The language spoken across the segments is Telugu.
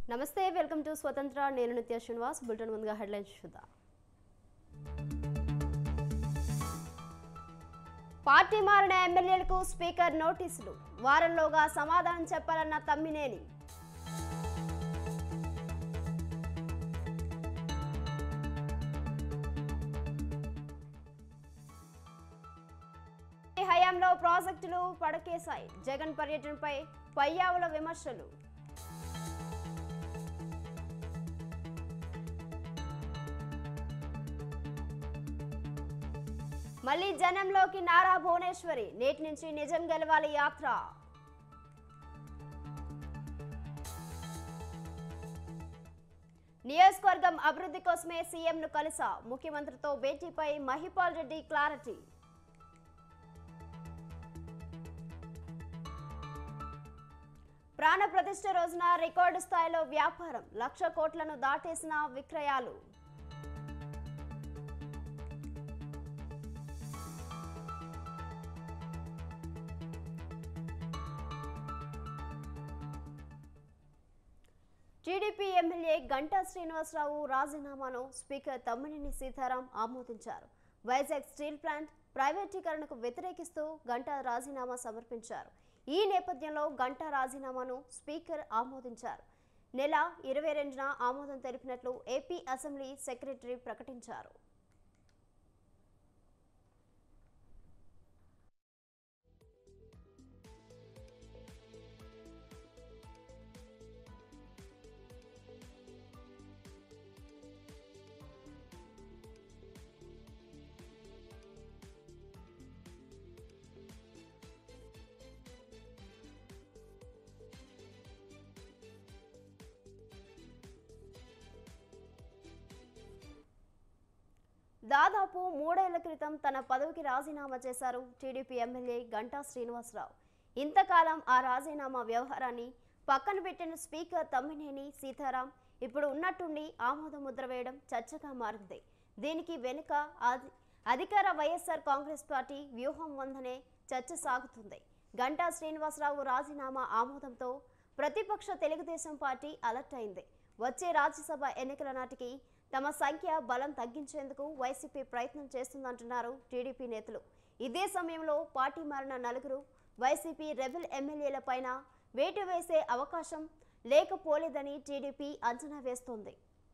నమస్తే వెల్కమ్ టు స్వతంత్ర నేను నిత్య శ్రీనివాస్ బులెటిన్ ముందుగా హెడ్లైన్స్ చూద్దాం పార్టీ మారిన ఎమ్మెల్యేలకు స్పీకర్ నోటీసులు వారంలోగా సమాధానం చెప్పాలన్న తమ్మినేని ఈ హయాంలో ప్రాజెక్టులు పడకేశాయి జగన్ పర్యటనపై పయ్యావుల విమర్శలు మళ్ళీ జనంలోకి నారా భువనేశ్వరి నేటి నుంచి నిజం గెలవాలి యాత్ర నియోజకవర్గం అభివృద్ధి కోసమే సీఎంను కలిసా ముఖ్యమంత్రితో భేటీపై మహిపాల్ రెడ్డి క్లారిటీ ప్రాణ ప్రతిష్ఠ రోజున రికార్డు స్థాయిలో వ్యాపారం లక్ష కోట్లను దాటేసిన విక్రయాలు టీడీపీ ఎమ్మెల్యే గంటా శ్రీనివాసరావు రాజీనామాను స్పీకర్ తమ్మినేని సీతారాం ఆమోదించారు వైజాగ్ స్టీల్ ప్లాంట్ ప్రైవేటీకరణకు వ్యతిరేకిస్తూ గంటా రాజీనామా సమర్పించారు ఈ నేపథ్యంలో గంటా రాజీనామాను స్పీకర్ ఆమోదించారు నెల ఇరవై రెండున ఆమోదం తెలిపినట్లు ఏపీ అసెంబ్లీ సెక్రటరీ ప్రకటించారు దాదాపు మూడేళ్ల క్రితం తన పదవికి రాజీనామా చేశారు టీడీపీ ఎమ్మెల్యే గంటా శ్రీనివాసరావు ఇంతకాలం ఆ రాజీనామా వ్యవహారాన్ని పక్కన పెట్టిన స్పీకర్ తమ్మినేని సీతారాం ఇప్పుడు ఉన్నట్టుండి ఆమోద ముద్ర వేయడం చర్చగా మారింది దీనికి వెనుక అధి- అధికార వైఎస్ఆర్ కాంగ్రెస్ పార్టీ వ్యూహం ఉందనే చర్చ సాగుతుంది గంటా శ్రీనివాసరావు రాజీనామా ఆమోదంతో ప్రతిపక్ష తెలుగుదేశం పార్టీ అలర్ట్ అయింది వచ్చే రాజ్యసభ ఎన్నికల నాటికి తమ సంఖ్య బలం తగ్గించేందుకు వైసీపీ ప్రయత్నం చేస్తుందంటున్నారు టీడీపీ నేతలు ఇదే సమయంలో పార్టీ మారిన నలుగురు వైసీపీ రెబెల్ ఎమ్మెల్యేల పైన వేటు వేసే అవకాశం లేకపోలేదని టీడీపీ అంచనా వేస్తోంది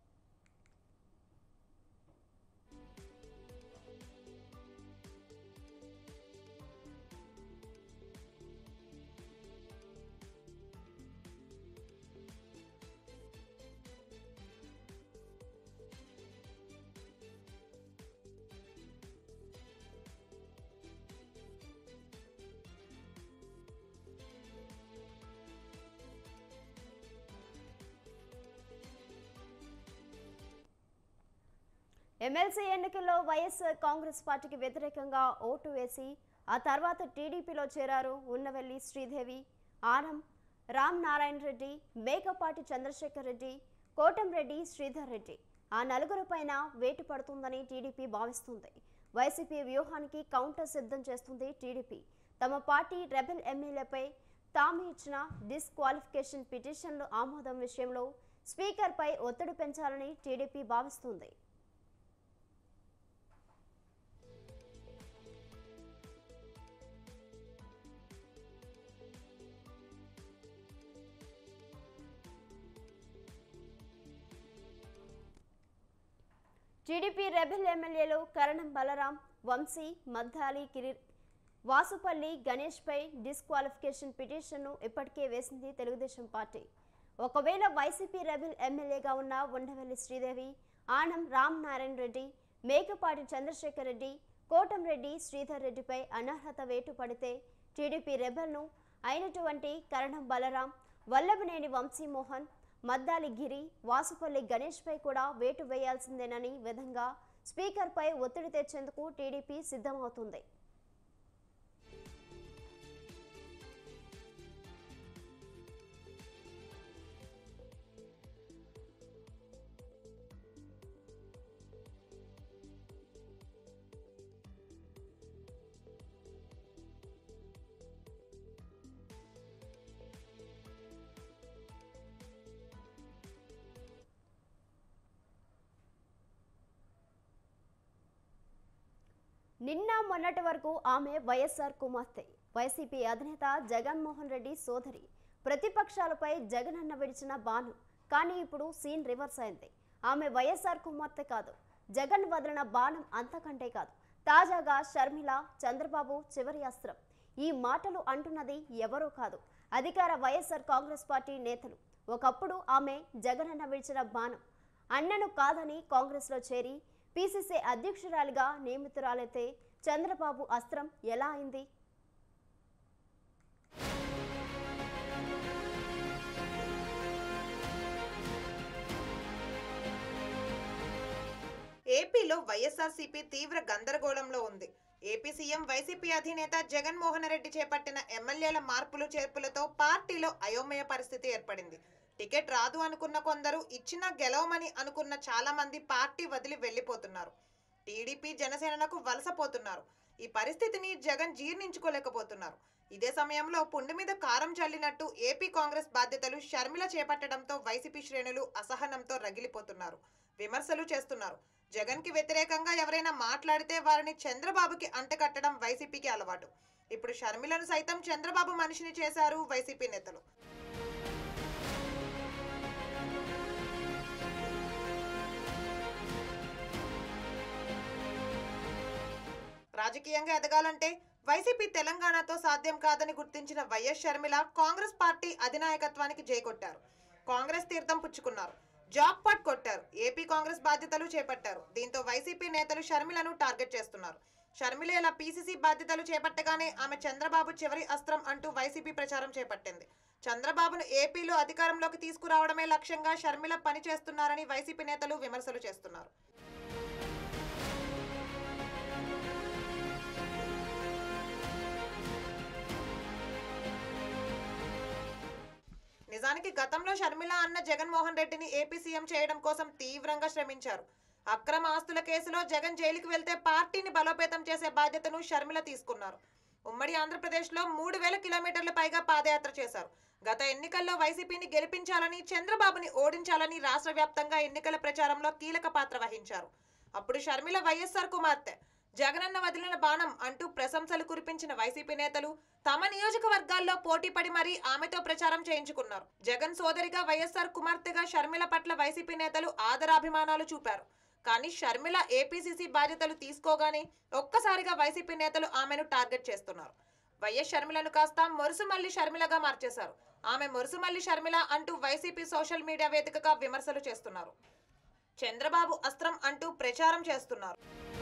ఎమ్మెల్సీ ఎన్నికల్లో వైఎస్ఆర్ కాంగ్రెస్ పార్టీకి వ్యతిరేకంగా ఓటు వేసి ఆ తర్వాత టీడీపీలో చేరారు ఉన్నవెల్లి శ్రీదేవి ఆనం రామ్ నారాయణ రెడ్డి మేకపాటి చంద్రశేఖర్ రెడ్డి కోటంరెడ్డి శ్రీధర్ రెడ్డి ఆ నలుగురు పైన వేటు పడుతుందని టీడీపీ భావిస్తుంది వైసీపీ వ్యూహానికి కౌంటర్ సిద్ధం చేస్తుంది టీడీపీ తమ పార్టీ రెబెల్ ఎమ్మెల్యేపై తాము ఇచ్చిన డిస్క్వాలిఫికేషన్ పిటిషన్లు ఆమోదం విషయంలో స్పీకర్పై ఒత్తిడి పెంచాలని టీడీపీ భావిస్తుంది టీడీపీ రెబెల్ ఎమ్మెల్యేలు కరణం బలరాం వంశీ మద్దాలి కిరి వాసుపల్లి గణేష్పై డిస్క్వాలిఫికేషన్ పిటిషన్ను ఇప్పటికే వేసింది తెలుగుదేశం పార్టీ ఒకవేళ వైసీపీ రెబెల్ ఎమ్మెల్యేగా ఉన్న ఉండవల్లి శ్రీదేవి ఆనం రామ్ నారాయణ రెడ్డి మేకపాటి చంద్రశేఖర్ రెడ్డి కోటంరెడ్డి శ్రీధర్ రెడ్డిపై అనర్హత వేటు పడితే టీడీపీ రెబెల్ను అయినటువంటి కరణం బలరాం వల్లభనేని వంశీమోహన్ మద్దాలి గిరి వాసుపల్లి గణేష్పై కూడా వేటు వేయాల్సిందేనని విధంగా స్పీకర్పై ఒత్తిడి తెచ్చేందుకు టీడీపీ సిద్ధమవుతుంది నిన్న మొన్నటి వరకు ఆమె వైఎస్ఆర్ కుమార్తె వైసీపీ అధినేత జగన్మోహన్ రెడ్డి సోదరి ప్రతిపక్షాలపై జగనన్న విడిచిన బాను కానీ ఇప్పుడు సీన్ రివర్స్ అయింది ఆమె వైఎస్ఆర్ కుమార్తె కాదు జగన్ వదిలిన బాణం అంతకంటే కాదు తాజాగా షర్మిల చంద్రబాబు చివరి అస్త్రం ఈ మాటలు అంటున్నది ఎవరో కాదు అధికార వైఎస్ఆర్ కాంగ్రెస్ పార్టీ నేతలు ఒకప్పుడు ఆమె జగనన్న విడిచిన బాణం అన్నను కాదని కాంగ్రెస్లో చేరి పీసీసీ అధ్యక్షురాలిగా నియమితురాలైతే చంద్రబాబు అస్త్రం ఎలా అయింది ఏపీలో వైఎస్ఆర్సీపీ తీవ్ర గందరగోళంలో ఉంది ఏపీ సీఎం వైసీపీ అధినేత జగన్మోహన్ రెడ్డి చేపట్టిన ఎమ్మెల్యేల మార్పులు చేర్పులతో పార్టీలో అయోమయ పరిస్థితి ఏర్పడింది టికెట్ రాదు అనుకున్న కొందరు ఇచ్చినా గెలవమని అనుకున్న చాలా మంది పార్టీ వదిలి వెళ్లిపోతున్నారు టీడీపీ జనసేనకు వలసపోతున్నారు ఈ పరిస్థితిని జగన్ జీర్ణించుకోలేకపోతున్నారు ఇదే సమయంలో పుండు మీద కారం చల్లినట్టు ఏపీ కాంగ్రెస్ బాధ్యతలు షర్మిల చేపట్టడంతో వైసీపీ శ్రేణులు అసహనంతో రగిలిపోతున్నారు విమర్శలు చేస్తున్నారు జగన్ కి వ్యతిరేకంగా ఎవరైనా మాట్లాడితే వారిని చంద్రబాబుకి అంటకట్టడం వైసీపీకి అలవాటు ఇప్పుడు షర్మిలను సైతం చంద్రబాబు మనిషిని చేశారు వైసీపీ నేతలు రాజకీయంగా ఎదగాలంటే వైసీపీ తెలంగాణతో సాధ్యం కాదని గుర్తించిన వైఎస్ షర్మిల కాంగ్రెస్ పార్టీ అధినాయకత్వానికి జైకొట్టారు కాంగ్రెస్ తీర్థం పుచ్చుకున్నారు జాబ్ పాట్ కొట్టారు ఏపీ కాంగ్రెస్ బాధ్యతలు చేపట్టారు దీంతో వైసీపీ నేతలు షర్మిలను టార్గెట్ చేస్తున్నారు షర్మిల ఇలా పీసీసీ బాధ్యతలు చేపట్టగానే ఆమె చంద్రబాబు చివరి అస్త్రం అంటూ వైసీపీ ప్రచారం చేపట్టింది చంద్రబాబును ఏపీలో అధికారంలోకి తీసుకురావడమే లక్ష్యంగా షర్మిల పనిచేస్తున్నారని వైసీపీ నేతలు విమర్శలు చేస్తున్నారు నిజానికి గతంలో షర్మిల అన్న జగన్మోహన్ రెడ్డిని ఏపీ సీఎం చేయడం కోసం తీవ్రంగా శ్రమించారు అక్రమ ఆస్తుల కేసులో జగన్ జైలుకి వెళ్తే పార్టీని బలోపేతం చేసే బాధ్యతను షర్మిల తీసుకున్నారు ఉమ్మడి ఆంధ్రప్రదేశ్లో మూడు వేల కిలోమీటర్ల పైగా పాదయాత్ర చేశారు గత ఎన్నికల్లో వైసీపీని గెలిపించాలని చంద్రబాబుని ఓడించాలని రాష్ట్ర వ్యాప్తంగా ఎన్నికల ప్రచారంలో కీలక పాత్ర వహించారు అప్పుడు షర్మిల వైఎస్ఆర్ కుమార్తె జగనన్న వదిలిన బాణం అంటూ ప్రశంసలు కురిపించిన వైసీపీ నేతలు తమ నియోజకవర్గాల్లో పోటీపడి మరీ ఆమెతో ప్రచారం చేయించుకున్నారు జగన్ సోదరిగా వైఎస్ఆర్ కుమార్తెగా షర్మిల పట్ల వైసీపీ నేతలు ఆదరాభిమానాలు చూపారు కానీ షర్మిల ఏపీసీసీ బాధ్యతలు తీసుకోగానే ఒక్కసారిగా వైసీపీ నేతలు ఆమెను టార్గెట్ చేస్తున్నారు వైఎస్ షర్మిలను కాస్త మొరుసుమల్లి షర్మిలగా మార్చేశారు ఆమె మొరుసుమల్లి షర్మిల అంటూ వైసీపీ సోషల్ మీడియా వేదికగా విమర్శలు చేస్తున్నారు చంద్రబాబు అస్త్రం అంటూ ప్రచారం చేస్తున్నారు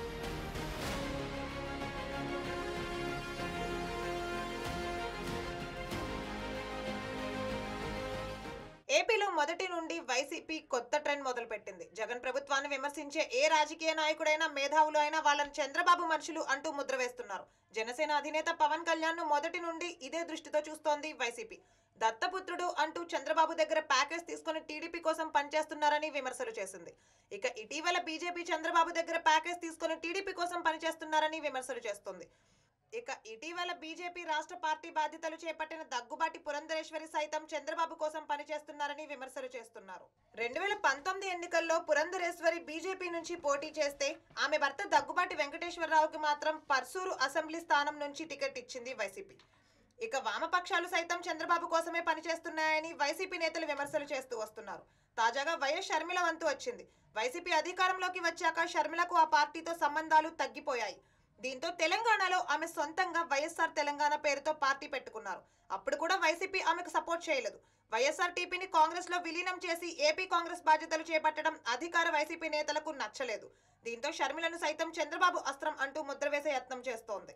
ఏపీలో మొదటి నుండి వైసీపీ కొత్త ట్రెండ్ మొదలుపెట్టింది జగన్ ప్రభుత్వాన్ని విమర్శించే ఏ రాజకీయ నాయకుడైనా మేధావులు అయినా వాళ్ళని చంద్రబాబు మనుషులు అంటూ ముద్ర వేస్తున్నారు జనసేన అధినేత పవన్ కళ్యాణ్ ను మొదటి నుండి ఇదే దృష్టితో చూస్తోంది వైసీపీ దత్తపుత్రుడు అంటూ చంద్రబాబు దగ్గర ప్యాకేజ్ తీసుకుని టీడీపీ కోసం పనిచేస్తున్నారని విమర్శలు చేసింది ఇక ఇటీవల బీజేపీ చంద్రబాబు దగ్గర ప్యాకేజ్ తీసుకుని టీడీపీ కోసం పనిచేస్తున్నారని విమర్శలు చేస్తుంది ఇక ఇటీవల బీజేపీ రాష్ట్ర పార్టీ బాధ్యతలు చేపట్టిన దగ్గుబాటి పురంధరేశ్వరి సైతం చంద్రబాబు కోసం పనిచేస్తున్నారని విమర్శలు చేస్తున్నారు రెండు వేల పంతొమ్మిది ఎన్నికల్లో పురంధరేశ్వరి బీజేపీ నుంచి పోటీ చేస్తే ఆమె భర్త దగ్గుబాటి వెంకటేశ్వరరావుకి మాత్రం పర్సూరు అసెంబ్లీ స్థానం నుంచి టికెట్ ఇచ్చింది వైసీపీ ఇక వామపక్షాలు సైతం చంద్రబాబు కోసమే పనిచేస్తున్నాయని వైసీపీ నేతలు విమర్శలు చేస్తూ వస్తున్నారు తాజాగా వైఎస్ షర్మిల వంతు వచ్చింది వైసీపీ అధికారంలోకి వచ్చాక షర్మిలకు ఆ పార్టీతో సంబంధాలు తగ్గిపోయాయి దీంతో తెలంగాణలో ఆమె సొంతంగా వైఎస్ఆర్ తెలంగాణ పేరుతో పార్టీ పెట్టుకున్నారు అప్పుడు కూడా వైసీపీ ఆమెకు సపోర్ట్ చేయలేదు వైఎస్ఆర్ టీపీని కాంగ్రెస్ లో విలీనం చేసి ఏపీ కాంగ్రెస్ బాధ్యతలు చేపట్టడం అధికార వైసీపీ నేతలకు నచ్చలేదు దీంతో షర్మిలను సైతం చంద్రబాబు అస్త్రం అంటూ ముద్ర వేసే యత్నం చేస్తోంది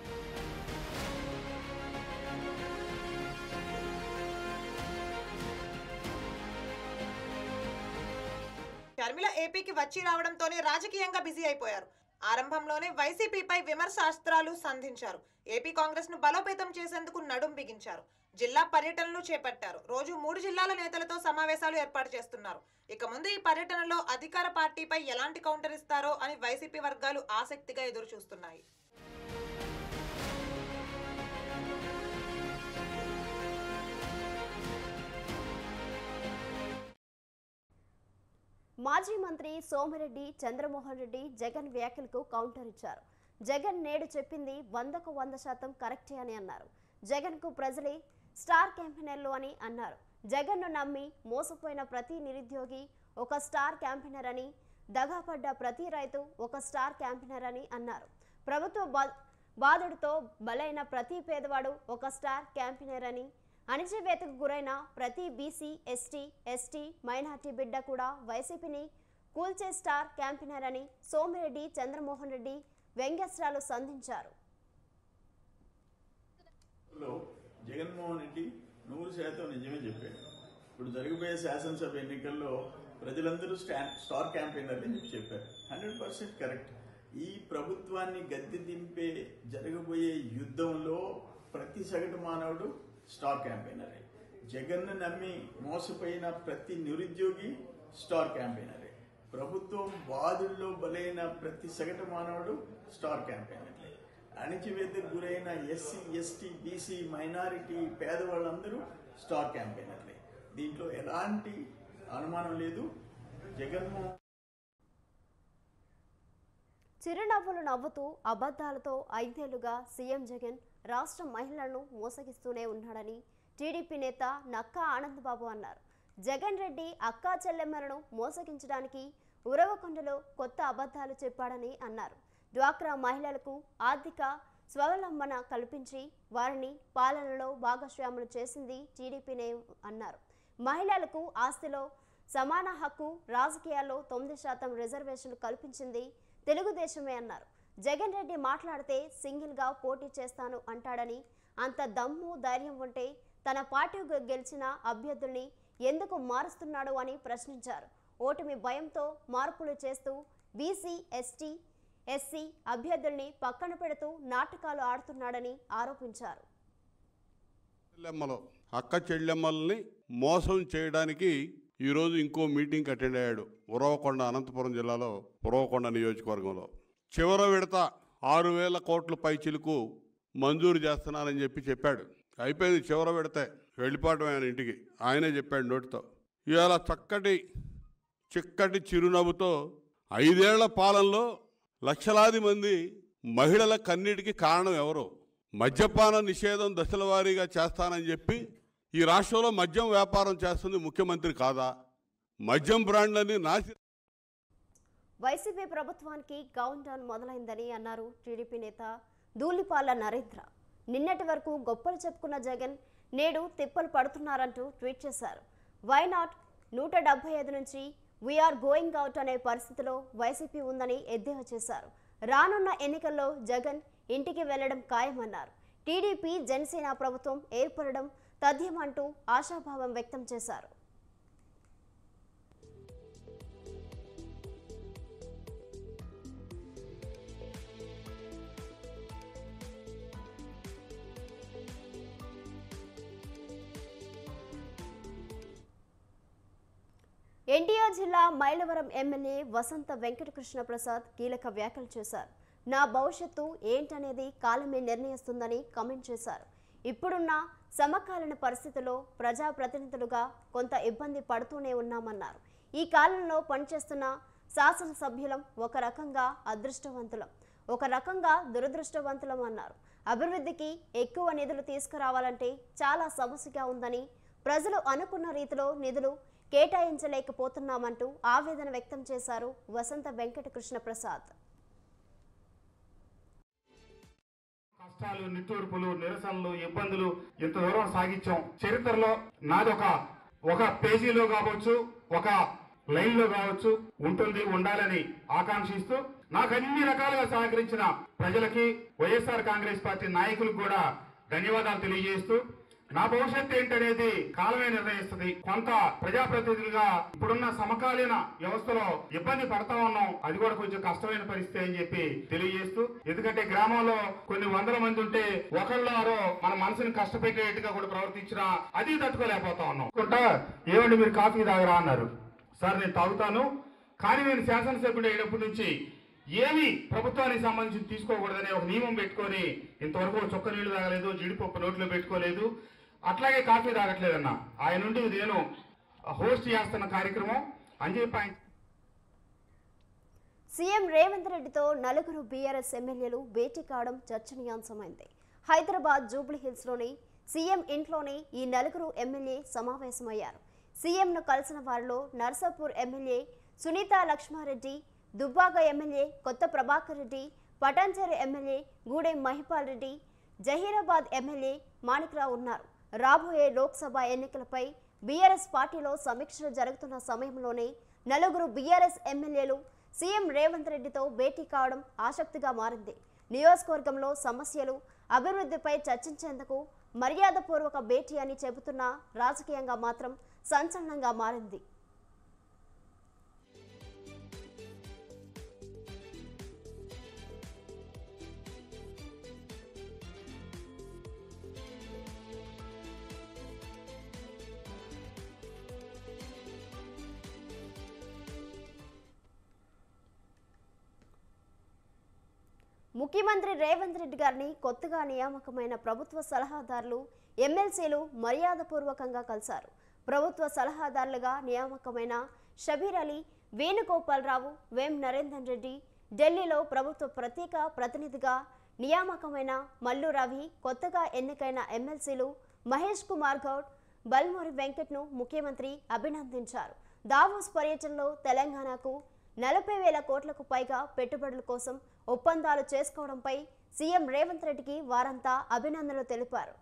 షర్మిల ఏపీకి వచ్చి రావడంతోనే రాజకీయంగా బిజీ అయిపోయారు ఆరంభంలోనే వైసీపీపై విమర్శాస్త్రాలు సంధించారు ఏపీ కాంగ్రెస్ ను బలోపేతం చేసేందుకు నడుం బిగించారు జిల్లా పర్యటనలు చేపట్టారు రోజు మూడు జిల్లాల నేతలతో సమావేశాలు ఏర్పాటు చేస్తున్నారు ఇక ముందు ఈ పర్యటనలో అధికార పార్టీపై ఎలాంటి కౌంటర్ ఇస్తారో అని వైసీపీ వర్గాలు ఆసక్తిగా ఎదురు చూస్తున్నాయి మాజీ మంత్రి సోమిరెడ్డి చంద్రమోహన్ రెడ్డి జగన్ వ్యాఖ్యలకు కౌంటర్ ఇచ్చారు జగన్ నేడు చెప్పింది వందకు వంద శాతం కరెక్టే అని అన్నారు జగన్కు ప్రజలే స్టార్ క్యాంపెయినర్లు అని అన్నారు జగన్ను నమ్మి మోసపోయిన ప్రతి నిరుద్యోగి ఒక స్టార్ క్యాంపెయినర్ అని దగాపడ్డ ప్రతి రైతు ఒక స్టార్ క్యాంపెయినర్ అని అన్నారు ప్రభుత్వ బా- బాధుడితో బలైన ప్రతి పేదవాడు ఒక స్టార్ క్యాంపెయినర్ అని అణిచివేతకు గురైన ప్రతి బీసీ ఎస్టీ ఎస్టీ మైనార్టీ బిడ్డ కూడా వైసీపీని కూల్చే స్టార్ క్యాంపెయినర్ అని సోమిరెడ్డి చంద్రమోహన్ రెడ్డి వ్యంగ్యాస్త్రాలు సంధించారు లో జగన్మోహన్ రెడ్డి నూరు శాతం నిజమే చెప్పాడు ఇప్పుడు జరగబోయే శాసనసభ ఎన్నికల్లో ప్రజలందరూ స్టా స్టార్ క్యాంపెయినర్ అని చెప్పి చెప్పారు హండ్రెడ్ పర్సెంట్ కరెక్ట్ ఈ ప్రభుత్వాన్ని గద్దె దింపే జరగబోయే యుద్ధంలో ప్రతి సగటు మానవుడు స్టార్ క్యాంపెయినరే జగన్ను నమ్మి మోసపోయిన ప్రతి నిరుద్యోగి స్టార్ క్యాంపెయినరే ప్రభుత్వం బాధుల్లో బలైన ప్రతి సగటు మానవుడు స్టార్ క్యాంపెయినర్లే అణిచివేతకు గురైన ఎస్సీ ఎస్టీ బీసీ మైనారిటీ పేదవాళ్ళందరూ స్టార్ క్యాంపెయినర్లే దీంట్లో ఎలాంటి అనుమానం లేదు జగన్మోహన్ చిరునవ్వులు నవ్వుతూ అబద్ధాలతో ఐదేళ్లుగా సీఎం జగన్ రాష్ట్ర మహిళలను మోసగిస్తూనే ఉన్నాడని టీడీపీ నేత నక్కా ఆనందబాబు అన్నారు జగన్ రెడ్డి అక్కా చెల్లెమ్మలను మోసగించడానికి ఉరవకొండలో కొత్త అబద్ధాలు చెప్పాడని అన్నారు డ్వాక్రా మహిళలకు ఆర్థిక స్వావలంబన కల్పించి వారిని పాలనలో భాగస్వాములు చేసింది టీడీపీనే అన్నారు మహిళలకు ఆస్తిలో సమాన హక్కు రాజకీయాల్లో తొమ్మిది శాతం రిజర్వేషన్లు కల్పించింది తెలుగుదేశమే అన్నారు జగన్ రెడ్డి మాట్లాడితే సింగిల్గా పోటీ చేస్తాను అంటాడని అంత దమ్ము ధైర్యం ఉంటే తన పార్టీ గెలిచిన అభ్యర్థుల్ని ఎందుకు మారుస్తున్నాడు అని ప్రశ్నించారు ఓటమి భయంతో మార్పులు చేస్తూ బీసీ ఎస్టీ ఎస్సీ అభ్యర్థుల్ని పక్కన పెడుతూ నాటకాలు ఆడుతున్నాడని ఆరోపించారు చెల్లెమ్మలు అక్క చెల్లెమ్మల్ని మోసం చేయడానికి ఈరోజు ఇంకో మీటింగ్ అటెండ్ అయ్యాడు ఉరవకొండ అనంతపురం జిల్లాలో ఉరవకొండ నియోజకవర్గంలో చివర విడత ఆరు వేల కోట్ల పైచిలకు మంజూరు చేస్తున్నానని చెప్పి చెప్పాడు అయిపోయింది చివర విడతే వెళ్ళిపోవటం ఆయన ఇంటికి ఆయనే చెప్పాడు నోటితో ఇవాళ చక్కటి చిక్కటి చిరునవ్వుతో ఐదేళ్ల పాలనలో లక్షలాది మంది మహిళల కన్నీటికి కారణం ఎవరు మద్యపాన నిషేధం దశల వారీగా చేస్తానని చెప్పి ఈ రాష్ట్రంలో మద్యం వ్యాపారం చేస్తుంది ముఖ్యమంత్రి కాదా మద్యం బ్రాండ్లని నాసి వైసీపీ ప్రభుత్వానికి కౌంట్ డౌన్ మొదలైందని అన్నారు టీడీపీ నేత ధూళిపాల నరేంద్ర నిన్నటి వరకు గొప్పలు చెప్పుకున్న జగన్ నేడు తిప్పలు పడుతున్నారంటూ ట్వీట్ చేశారు వై నాట్ నూట డెబ్బై ఐదు నుంచి వీఆర్ గోయింగ్ అవుట్ అనే పరిస్థితిలో వైసీపీ ఉందని ఎద్దేవా చేశారు రానున్న ఎన్నికల్లో జగన్ ఇంటికి వెళ్లడం ఖాయమన్నారు టీడీపీ జనసేన ప్రభుత్వం ఏర్పడడం తథ్యమంటూ ఆశాభావం వ్యక్తం చేశారు ఎన్టీఆర్ జిల్లా మైలవరం ఎమ్మెల్యే వసంత వెంకటకృష్ణ ప్రసాద్ కీలక వ్యాఖ్యలు చేశారు నా భవిష్యత్తు ఏంటనేది కాలమే నిర్ణయిస్తుందని కామెంట్ చేశారు ఇప్పుడున్న సమకాలీన పరిస్థితుల్లో ప్రజాప్రతినిధులుగా కొంత ఇబ్బంది పడుతూనే ఉన్నామన్నారు ఈ కాలంలో పనిచేస్తున్న శాసనసభ్యులం ఒక రకంగా అదృష్టవంతులం ఒక రకంగా దురదృష్టవంతులం అన్నారు అభివృద్ధికి ఎక్కువ నిధులు తీసుకురావాలంటే చాలా సమస్యగా ఉందని ప్రజలు అనుకున్న రీతిలో నిధులు కేటాయించలేకపోతున్నామంటూ ఆవేదన వ్యక్తం చేశారు వసంత వెంకటకృష్ణ ప్రసాద్ కష్టాలు నిట్టూర్పులు నిరసనలు ఇబ్బందులు ఇంత దూరం సాగించాం చరిత్రలో నాదొక ఒక పేజీలో కావచ్చు ఒక లైన్ లో కావచ్చు ఉంటుంది ఉండాలని ఆకాంక్షిస్తూ నాకు అన్ని రకాలుగా సహకరించిన ప్రజలకి వైఎస్ఆర్ కాంగ్రెస్ పార్టీ నాయకులకు కూడా ధన్యవాదాలు తెలియజేస్తూ నా భవిష్యత్తు ఏంటనేది కాలమే నిర్ణయిస్తుంది కొంత ప్రజాప్రతినిధులుగా ఇప్పుడున్న సమకాలీన వ్యవస్థలో ఇబ్బంది పడతా ఉన్నాం అది కూడా కొంచెం కష్టమైన పరిస్థితి అని చెప్పి తెలియజేస్తూ ఎందుకంటే గ్రామంలో కొన్ని వందల మంది ఉంటే ఒకళ్ళు ఆరో మన మనసుని కష్టపెట్టేట్టుగా కూడా ప్రవర్తించినా అది తట్టుకోలేకపోతా ఉన్నాం అనుకుంటా ఏమండి మీరు కాఫీ తాగరా అన్నారు సార్ నేను తాగుతాను కానీ నేను శాసనసభ్యుడు అయినప్పటి నుంచి ఏమి ప్రభుత్వానికి సంబంధించి తీసుకోకూడదనే ఒక నియమం పెట్టుకొని ఇంతవరకు చొక్క నీళ్లు తాగలేదు జీడిపప్పు నోట్లో పెట్టుకోలేదు అట్లాగే కాఫీ తాగట్లేదన్న ఆయన నుండి నేను హోస్ట్ చేస్తున్న కార్యక్రమం అని చెప్పి ఆయన సీఎం రేవంత్ రెడ్డితో నలుగురు బీఆర్ఎస్ ఎమ్మెల్యేలు భేటీ కావడం చర్చనీయాంశమైంది హైదరాబాద్ జూబ్లీహిల్స్లోని సీఎం ఇంట్లోనే ఈ నలుగురు ఎమ్మెల్యే సమావేశమయ్యారు సీఎంను కలిసిన వారిలో Narsapur MLA Sunitha Laxma Reddy Dubbaka MLA Kotha Prabhakar Reddy Patancheru MLA Gudem Mahipal Reddy Zaheerabad MLA Manik Rao ఉన్నారు రాబోయే లోక్సభ ఎన్నికలపై బీఆర్ఎస్ పార్టీలో సమీక్షలు జరుగుతున్న సమయంలోనే నలుగురు బీఆర్ఎస్ ఎమ్మెల్యేలు సీఎం రేవంత్ రెడ్డితో భేటీ కావడం ఆసక్తిగా మారింది నియోజకవర్గంలో సమస్యలు అభివృద్ధిపై చర్చించేందుకు మర్యాదపూర్వక భేటీ అని చెబుతున్నా రాజకీయంగా మాత్రం సంచలనంగా మారింది ముఖ్యమంత్రి రేవంత్ రెడ్డి గారిని కొత్తగా నియామకమైన ప్రభుత్వ సలహాదారులు ఎమ్మెల్సీలు మర్యాదపూర్వకంగా కలిశారు ప్రభుత్వ సలహాదారులుగా నియామకమైన షబీర్ అలీ వేణుగోపాలరావు వేం నరేందర్ రెడ్డి ఢిల్లీలో ప్రభుత్వ ప్రత్యేక ప్రతినిధిగా నియామకమైన మల్లు రవి కొత్తగా ఎన్నికైన ఎమ్మెల్సీలు మహేష్ కుమార్ గౌడ్ బల్మూరి వెంకట్ను ముఖ్యమంత్రి అభినందించారు దావోస్ పర్యటనలో తెలంగాణకు నలభై వేల కోట్లకు పైగా పెట్టుబడుల కోసం ఒప్పందాలు చేసుకోవడంపై సీఎం రేవంత్ రెడ్డికి వారంతా అభినందనలు తెలిపారు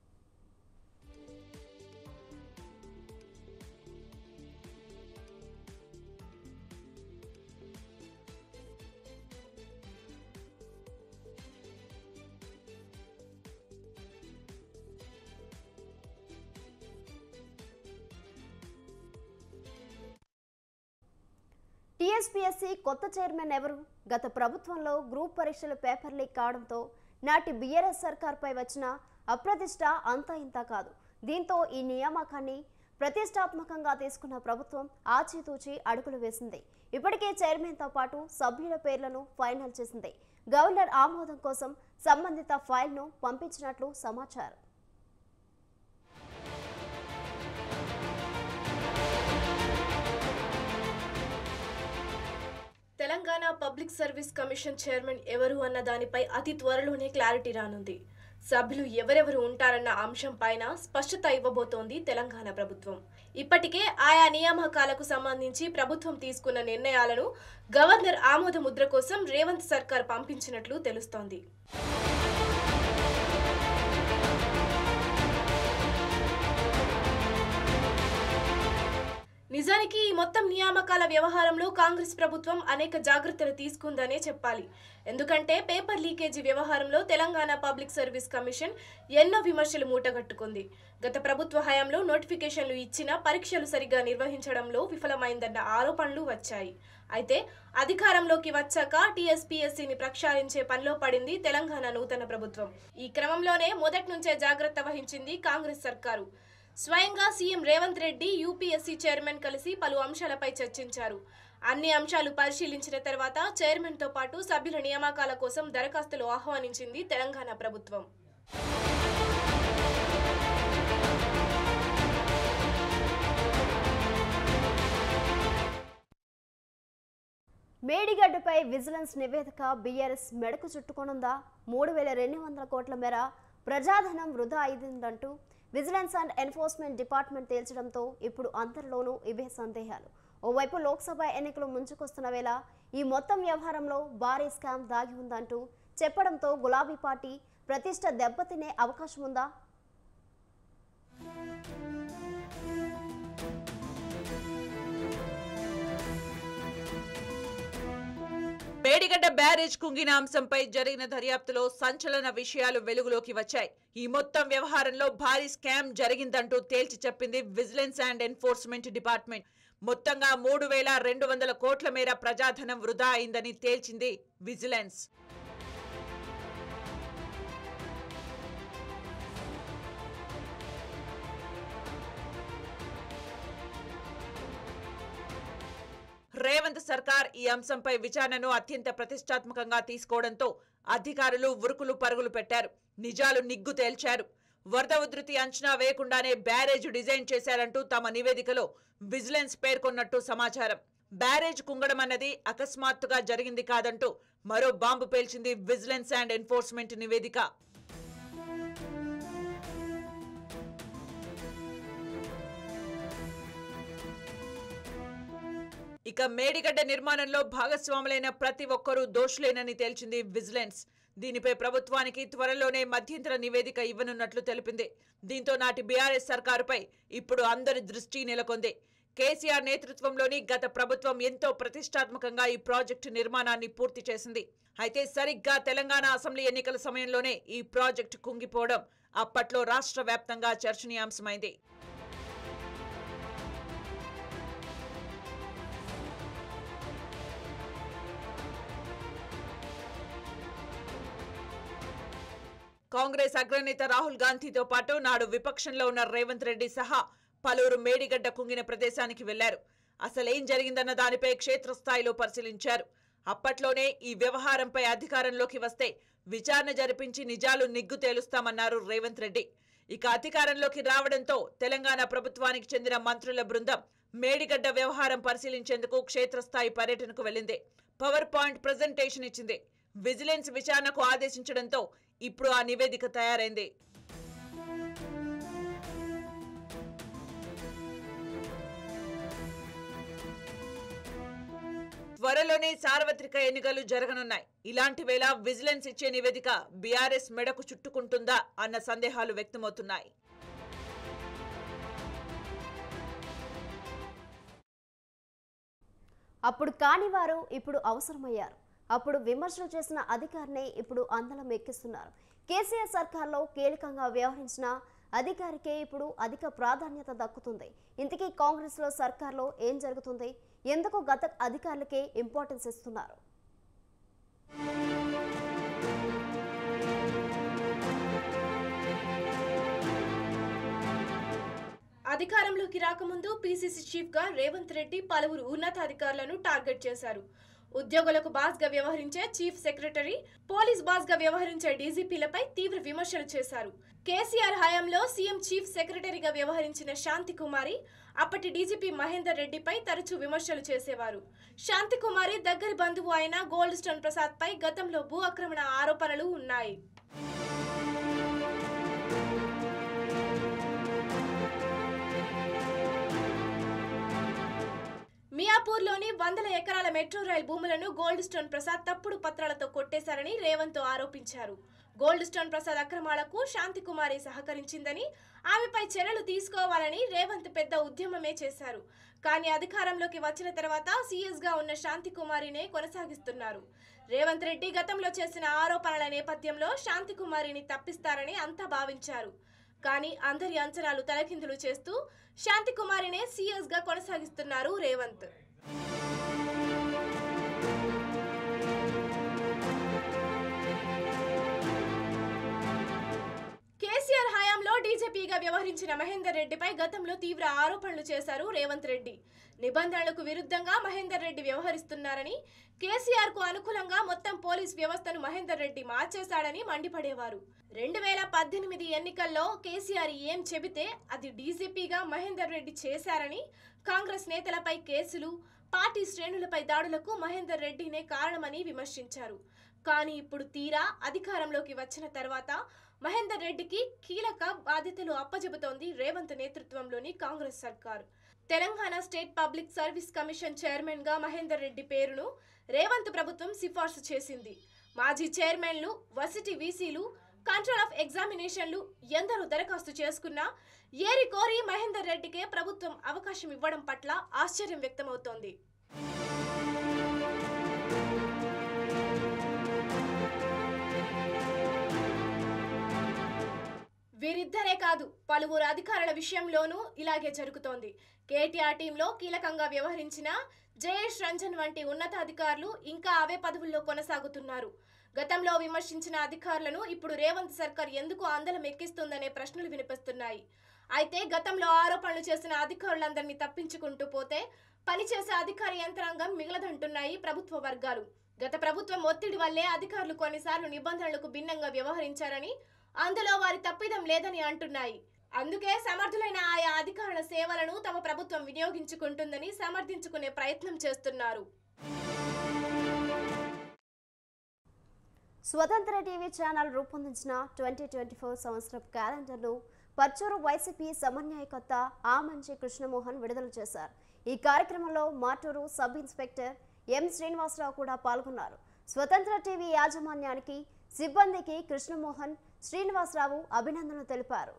టీఎస్పీఎస్సీ కొత్త చైర్మన్ ఎవరు గత ప్రభుత్వంలో గ్రూప్ పరీక్షల పేపర్ లీక్ కావడంతో నాటి బీఆర్ఎస్ సర్కార్పై వచ్చిన అప్రతిష్ట అంతా ఇంత కాదు దీంతో ఈ నియామకాన్ని ప్రతిష్టాత్మకంగా తీసుకున్న ప్రభుత్వం ఆచితూచి అడుగులు వేసింది ఇప్పటికే చైర్మన్తో పాటు సభ్యుల పేర్లను ఫైనల్ చేసింది గవర్నర్ ఆమోదం కోసం సంబంధిత ఫైల్ను పంపించినట్లు సమాచారం Telangana public service commission chairman ఎవరు అన్న దానిపై అతి త్వరలోనే క్లారిటీ రానుంది సభ్యులు ఎవరెవరు ఉంటారన్న అంశం పైన స్పష్టత ఇవ్వబోతోంది తెలంగాణ ప్రభుత్వం ఇప్పటికే ఆయా నియామకాలకు సంబంధించి ప్రభుత్వం తీసుకున్న నిర్ణయాలను గవర్నర్ ఆమోద ముద్ర కోసం రేవంత్ సర్కార్ పంపించినట్లు తెలుస్తోంది నిజానికి ఈ మొత్తం నియామకాల వ్యవహారంలో కాంగ్రెస్ ప్రభుత్వం అనేక జాగ్రత్తలు తీసుకుందనే చెప్పాలి ఎందుకంటే పేపర్ లీకేజీ వ్యవహారంలో తెలంగాణ పబ్లిక్ సర్వీస్ కమిషన్ ఎన్నో విమర్శలు మూటగట్టుకుంది గత ప్రభుత్వ హయాంలో నోటిఫికేషన్లు ఇచ్చినా పరీక్షలు సరిగ్గా నిర్వహించడంలో విఫలమైందన్న ఆరోపణలు వచ్చాయి అయితే అధికారంలోకి వచ్చాక టీఎస్పీఎస్సీని ప్రక్షాళించే పనిలో పడింది తెలంగాణ నూతన ప్రభుత్వం ఈ క్రమంలోనే మొదటి నుంచే జాగ్రత్త వహించింది కాంగ్రెస్ సర్కారు స్వయంగా CM Revanth Reddy UPSC chairman కలిసి పలు అంశాలపై చర్చించారు అన్ని అంశాలు పరిశీలించిన తర్వాత చైర్మన్తో పాటు సభ్యుల నియామకాల కోసం దరఖాస్తులు ఆహ్వానించింది తెలంగాణ ప్రభుత్వం మేడిగడ్డపై విజిలెన్స్ నివేదిక బీఆర్ఎస్ మెడకు చుట్టుకొనుందా మూడు వేల రెండు వందల కోట్ల మేర ప్రజాధనం వృధా అయిందంటూ విజిలెన్స్ అండ్ ఎన్ఫోర్స్మెంట్ డిపార్ట్మెంట్ తేల్చడంతో ఇప్పుడు అందరిలోనూ ఇవే సందేహాలు ఓవైపు లోక్సభ ఎన్నికలు ముంచుకొస్తున్న వేళ ఈ మొత్తం వ్యవహారంలో భారీ స్కామ్ దాగి ఉందంటూ చెప్పడంతో గులాబీ పార్టీ ప్రతిష్ట దెబ్బతినే అవకాశం ఉందా మేడిగడ్డ బ్యారేజ్ కుంగిన అంశంపై జరిగిన దర్యాప్తులో సంచలన విషయాలు వెలుగులోకి వచ్చాయి ఈ మొత్తం వ్యవహారంలో భారీ స్కామ్ జరిగిందంటూ తేల్చి చెప్పింది విజిలెన్స్ అండ్ ఎన్ఫోర్స్మెంట్ డిపార్ట్మెంట్ మొత్తంగా మూడు వేల రెండు వందల కోట్ల మేర ప్రజాధనం వృధా అయిందని తేల్చింది విజిలెన్స్ రేవంత్ సర్కార్ ఈ అంశంపై విచారణను అత్యంత ప్రతిష్టాత్మకంగా తీసుకోవడంతో అధికారులు ఉరుకులు పరుగులు పెట్టారు నిజాలు నిగ్గు తేల్చారు వరద ఉధృతి అంచనా వేయకుండానే బ్యారేజ్ డిజైన్ చేశారంటూ తమ నివేదికలో విజిలెన్స్ పేర్కొన్నట్టు సమాచారం బ్యారేజ్ కుంగడం అన్నది అకస్మాత్తుగా జరిగింది కాదంటూ మరో బాంబు పేల్చింది విజిలెన్స్ అండ్ ఎన్ఫోర్స్మెంట్ నివేదిక ఇక మేడిగడ్డ నిర్మాణంలో భాగస్వాములైన ప్రతి ఒక్కరూ దోషులేనని తేల్చింది విజిలెన్స్ దీనిపై ప్రభుత్వానికి త్వరలోనే మధ్యంతర నివేదిక ఇవ్వనున్నట్లు తెలిపింది దీంతో నాటి బీఆర్ఎస్ సర్కారుపై ఇప్పుడు అందరి దృష్టి నెలకొంది కేసీఆర్ నేతృత్వంలోని గత ప్రభుత్వం ఎంతో ప్రతిష్టాత్మకంగా ఈ ప్రాజెక్టు నిర్మాణాన్ని పూర్తి చేసింది అయితే సరిగ్గా తెలంగాణ అసెంబ్లీ ఎన్నికల సమయంలోనే ఈ ప్రాజెక్టు కుంగిపోవడం అప్పట్లో రాష్ట్ర వ్యాప్తంగా చర్చనీయాంశమైంది కాంగ్రెస్ అగ్రనేత రాహుల్ గాంధీతో పాటు నాడు విపక్షంలో ఉన్న రేవంత్ రెడ్డి సహా పలువురు మేడిగడ్డ కుంగిన ప్రదేశానికి వెళ్లారు అసలేం జరిగిందన్న దానిపై క్షేత్రస్థాయిలో పరిశీలించారు అప్పట్లోనే ఈ వ్యవహారంపై అధికారంలోకి వస్తే విచారణ జరిపించి నిజాలు నిగ్గు తేలుస్తామన్నారు రేవంత్ రెడ్డి ఇక అధికారంలోకి రావడంతో తెలంగాణ ప్రభుత్వానికి చెందిన మంత్రుల బృందం మేడిగడ్డ వ్యవహారం పరిశీలించేందుకు క్షేత్రస్థాయి పర్యటనకు వెళ్లింది పవర్ పాయింట్ ప్రజెంటేషన్ ఇచ్చింది విజిలెన్స్ విచారణకు ఆదేశించడంతో ఇప్పుడు ఆ నివేదిక తయారైంది త్వరలోనే సార్వత్రిక ఎన్నికలు జరగనున్నాయి ఇలాంటి వేళ విజిలెన్స్ ఇచ్చే నివేదిక బీఆర్ఎస్ మెడకు చుట్టుకుంటుందా అన్న సందేహాలు వ్యక్తమవుతున్నాయి అప్పుడు కాని వారు ఇప్పుడు అవసరమయ్యారు అప్పుడు విమర్శలు చేసిన అధికారిని ఇప్పుడు అందలం ఎక్కిస్తున్నారు కేసీఆర్ సర్కార్లో కీలకంగా వ్యవహరించిన అధికారికే ఇప్పుడు అధిక ప్రాధాన్యత దక్కుతుంది ఇంతకీ కాంగ్రెస్లో సర్కార్లో ఏం జరుగుతుంది ఎందుకు గత అధికారులకే ఇంపార్టెన్స్ ఇస్తున్నారు అధికారంలోకి రాకముందు పీసీసీ చీఫ్ గా రేవంత్ రెడ్డి పలువురు ఉన్నతాధికారులను టార్గెట్ చేశారు ఉద్యోగులకు బాస్ గా వ్యవహరించే చీఫ్ సెక్రటరీ పోలీస్ బాస్ గా వ్యవహరించే డీజీపీలపై తీవ్ర విమర్శలు చేశారు కేసీఆర్ హయాంలో సీఎం చీఫ్ సెక్రటరీగా వ్యవహరించిన శాంతి కుమారి అప్పటి డీజీపీ మహేందర్ రెడ్డిపై తరచూ విమర్శలు చేసేవారు శాంతి కుమారి దగ్గరి బంధువు అయిన గోల్డ్ స్టోన్ ప్రసాద్ పై గతంలో భూ ఆక్రమణ ఆరోపణలు ఉన్నాయి మియాపూర్లోని వందల ఎకరాల మెట్రో రైల్ భూములను గోల్డ్ స్టోన్ ప్రసాద్ తప్పుడు పత్రాలతో కొట్టేశారని రేవంత్ ఆరోపించారు గోల్డ్ స్టోన్ ప్రసాద్ అక్రమాలకు శాంతి కుమారి సహకరించిందని ఆమెపై చర్యలు తీసుకోవాలని రేవంత్ పెద్ద ఉద్యమమే చేశారు కానీ అధికారంలోకి వచ్చిన తర్వాత సీఎస్ గా ఉన్న శాంతి కుమారినే కొనసాగిస్తున్నారు రేవంత్ రెడ్డి గతంలో చేసిన ఆరోపణల నేపథ్యంలో శాంతి కుమారిని తప్పిస్తారని అంతా భావించారు కానీ అందరి అంచనాలు తలకిందులు చేస్తూ శాంతి కుమారినే సీఎస్ గా కొనసాగిస్తున్నారు రేవంత్ కేసీఆర్ హయాంలో డీజీపీగా వ్యవహరించిన మహేందర్ రెడ్డిపై గతంలో తీవ్ర ఆరోపణలు చేశారు రేవంత్ రెడ్డి నిబంధనలకు విరుద్ధంగా మహేందర్ రెడ్డి వ్యవహరిస్తున్నారని కేసీఆర్ కు అనుకూలంగా మొత్తం పోలీస్ వ్యవస్థను మహేందర్ రెడ్డి మార్చేశాడని మండిపడేవారు రెండు వేల పద్దెనిమిది ఎన్నికల్లో కేసీఆర్ ఏం చెబితే అది డీజీపీగా మహేందర్ రెడ్డి చేశారని కాంగ్రెస్ నేతలపై కేసులు పార్టీ శ్రేణులపై దాడులకు మహేందర్ రెడ్డినే కారణమని విమర్శించారు కానీ ఇప్పుడు తీరా అధికారంలోకి వచ్చిన తర్వాత మహేందర్ రెడ్డికి కీలక బాధ్యతలు అప్పజెబుతోంది రేవంత్ నేతృత్వంలోని కాంగ్రెస్ సర్కార్ Telangana state public service commission chairman గా మహేందర్ రెడ్డి పేరును రేవంత్ ప్రభుత్వం సిఫార్సు చేసింది మాజీ చైర్మన్లు వర్సిటీ వీసీలు కంట్రోల్ ఆఫ్ ఎగ్జామినేషన్లు ఎందరో దరఖాస్తు చేసుకున్నా ఏరి కోరి మహేందర్ రెడ్డికే ప్రభుత్వం అవకాశం ఇవ్వడం పట్ల ఆశ్చర్యం వ్యక్తమవుతోంది వీరిద్దరే కాదు పలువురు అధికారుల విషయంలోనూ ఇలాగే జరుగుతోంది కేటీఆర్ టీంలో కీలకంగా వ్యవహరించిన జయేష్ రంజన్ వంటి ఉన్నతాధికారులు ఇంకా అవే పదవుల్లో కొనసాగుతున్నారు గతంలో విమర్శించిన అధికారులను ఇప్పుడు రేవంత్ సర్కార్ ఎందుకు ఆందోళన ఎక్కిస్తుందనే ప్రశ్నలు వినిపిస్తున్నాయి అయితే గతంలో ఆరోపణలు చేసిన అధికారులందరినీ తప్పించుకుంటూ పోతే పనిచేసే అధికార యంత్రాంగం మిగలదంటున్నాయి ప్రభుత్వ వర్గాలు గత ప్రభుత్వం ఒత్తిడి వల్లే అధికారులు కొన్నిసార్లు నిబంధనలకు భిన్నంగా వ్యవహరించారని అందులో వారి తప్పిదం లేదని అంటున్నాయి అందుకే సమర్థులైన ఆయా అధికారుల సేవలను తమ ప్రభుత్వం వినియోగించుకుంటుందని సమర్థించుకునే ప్రయత్నం చేస్తున్నారు స్వతంత్ర టీవీ ఛానల్ రూపొందించిన ట్వంటీ ట్వంటీ ఫోర్ సంవత్సరం క్యాలెండర్ను పర్చూరు వైసీపీ సమన్వయకర్త ఆమంచి కృష్ణమోహన్ విడుదల చేశారు ఈ కార్యక్రమంలో Maturu sub inspector M Srinivasa Rao కూడా పాల్గొన్నారు స్వతంత్ర టీవీ యాజమాన్యానికి సిబ్బందికి కృష్ణమోహన్ శ్రీనివాసరావు అభినందనలు తెలిపారు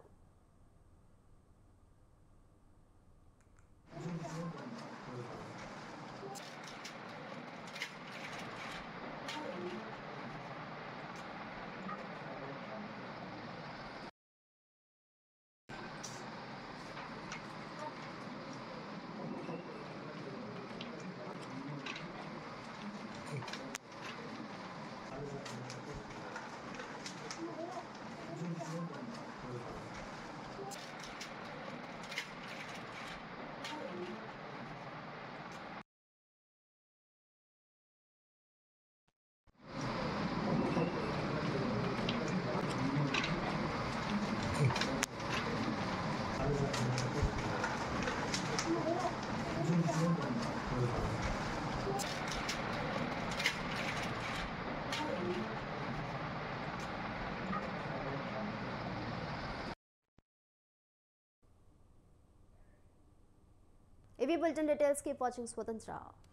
ఇవి బులెటిన్ డీటెయిల్స్ కీప్ వాచింగ్ స్వతంత్ర